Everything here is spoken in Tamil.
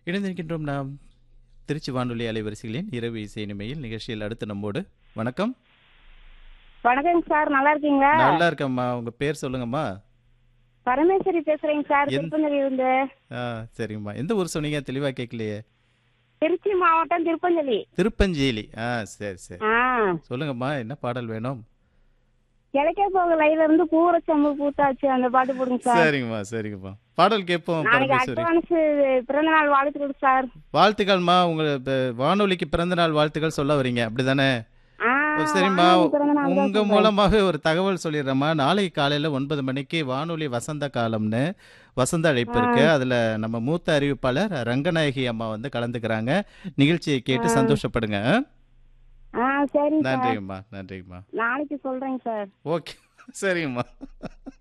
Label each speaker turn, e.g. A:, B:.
A: இணைந்திருக்கின்றோம் நாம் திருச்சி வானொலி அலைவரிசைகளின் இரவு இசை நிமையில் நிகழ்ச்சியில் அடுத்து நம்மோடு வணக்கம்
B: வணக்கங்க சார் நல்லா இருக்கீங்களா
A: நல்லா இருக்கம்மா உங்க பேர் சொல்லுங்கம்மா
B: பரமேஸ்வரி பேசுறேங்க சார்
A: எந்த-
B: திருப்பந்தலி இருந்து
A: ஆ சரிங்கம்மா எந்த ஊர் சொன்னீங்க தெளிவா கேட்கலையே
B: திருச்சி மாவட்டம் திருப்பந்தலி
A: திருப்பஞ்சேலி ஆ சரி சரி
B: ஆ
A: சொல்லுங்கம்மா என்ன பாடல் வேணும்
B: கிழக்கே போக லைல இருந்து பூர சம்பு பூத்தாச்சு அந்த பாட்டு போடுங்க சார்
A: சரிங்கம்மா சரிங்கம்மா பாடல் கேட்போம்
B: நாளைக்கு
A: பரமேஸ்வரி
B: அட்வான்ஸ் பிறந்த நாள் வாழ்த்துக்கள் சார்
A: வாழ்த்துக்கள்மா உங்க இப்ப வானொலிக்கு பிறந்த நாள் வாழ்த்துக்கள் சொல்ல வரீங்க அப்படிதானே
B: ஆ,
A: ஓ, சரிம்மா
B: வானொலி பிறந்த நாள் தான்
A: உங்க
B: சொல்றேன்.
A: மூலமாக ஒரு தகவல் சொல்லிடுறேம்மா நாளைக்கு காலையில ஒன்பது மணிக்கு வானொலி வசந்த காலம்னு வசந்த அழைப்பு இருக்கு அதுல நம்ம மூத்த அறிவிப்பாளர் ரங்கநாயகி அம்மா வந்து கலந்துக்கிறாங்க நிகழ்ச்சியை கேட்டு சந்தோஷப்படுங்க
B: ஆ சரிங்க சார்
A: நன்றிங்கம்மா நன்றிங்கம்மா
B: நாளைக்கு சொல்றேங்க சார்
A: ஓகே சரிங்கம்மா